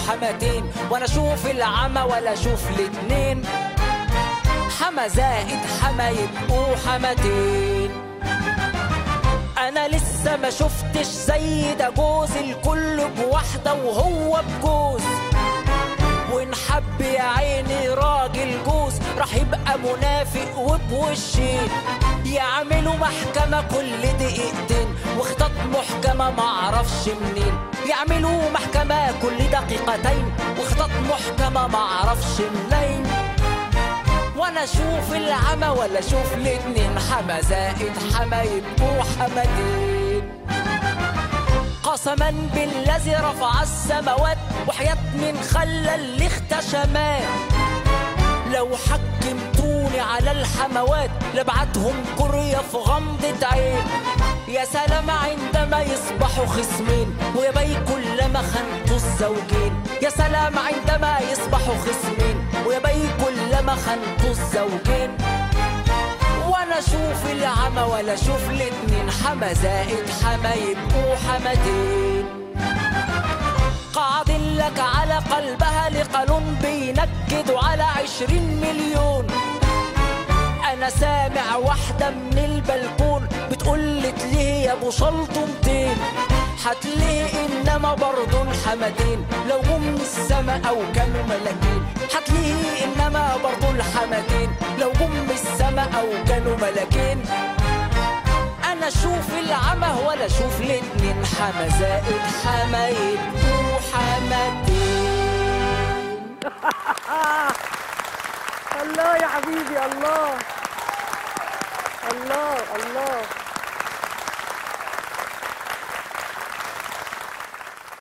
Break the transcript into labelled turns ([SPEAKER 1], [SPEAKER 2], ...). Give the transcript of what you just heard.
[SPEAKER 1] حماتين وانا اشوف العمى ولا اشوف الاتنين حما زائد حما يبقوا حماتين انا لسه ما شفتش زي ده جوز الكل بواحدة وهو بجوز ونحب يا عيني راجل جوز راح يبقى منافق وبوشين يعملوا محكمة كل دقيقتين وخطط محكمة معرفش منين يعملوا محكمة كل دقيقتين وخطط محكمة معرفش منين وانا اشوف العمى ولا اشوف الاتنين حما زائد حما يبقوا حمدين قسما بالذي رفع السماوات وحياة من خلى اللي اختشمات لو حكمتوني على الحموات لبعتهم قرية في غمضة عين يا سلام عندما يصبحوا خصمين ويا بي كلما خنتوا الزوجين يا سلام عندما يصبحوا خصمين ويا بي كلما خنتوا الزوجين وانا اشوف العمى ولا اشوف الاتنين حما زائد حما يبقوا حمتين قاعد لك على قلبها لقانون بينكدوا على عشرين مليون انا سامع واحدة من البلكون بتقول ليه يا ابو شلطمتين هتلاقي انما برضو الحمدين لو جم من السما او كانوا ملاكين هتلاقي انما برضو الحمدين لو جم من السما او كانوا ملاكين انا اشوف العمى ولا اشوف الاتنين حما زائد حما يبقوا حمدين
[SPEAKER 2] الله يا حبيبي الله الله الله